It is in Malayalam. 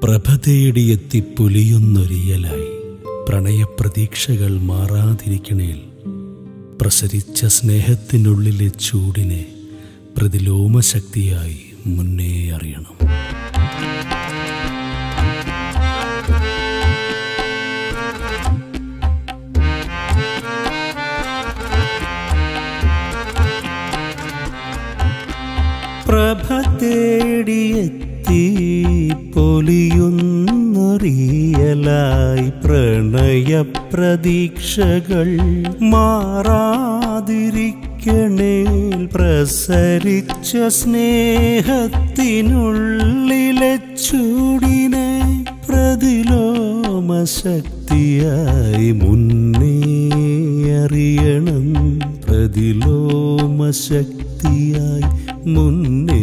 പ്രഭ തേടിയെത്തി പുലിയൊന്നൊരിയലായി പ്രണയപ്രതീക്ഷകൾ മാറാതിരിക്കണേൽ പ്രസരിച്ച സ്നേഹത്തിനുള്ളിലെ ചൂടിനെ പ്രതിലോമശക്തിയായി മുന്നേ അറിയണം പ്രഭ തേടിയെത്തി പൊലിയുന്നൊറിയലായി പ്രണയപ്രതീക്ഷകൾ മാറാതിരിക്കണേൽ പ്രസരിച്ച സ്നേഹത്തിനുള്ളിലെ ചൂടിനെ പ്രതിലോമശക്തിയായി മുന്നേ അറിയണം പ്രതിലോമശക്തിയായി മുന്നേ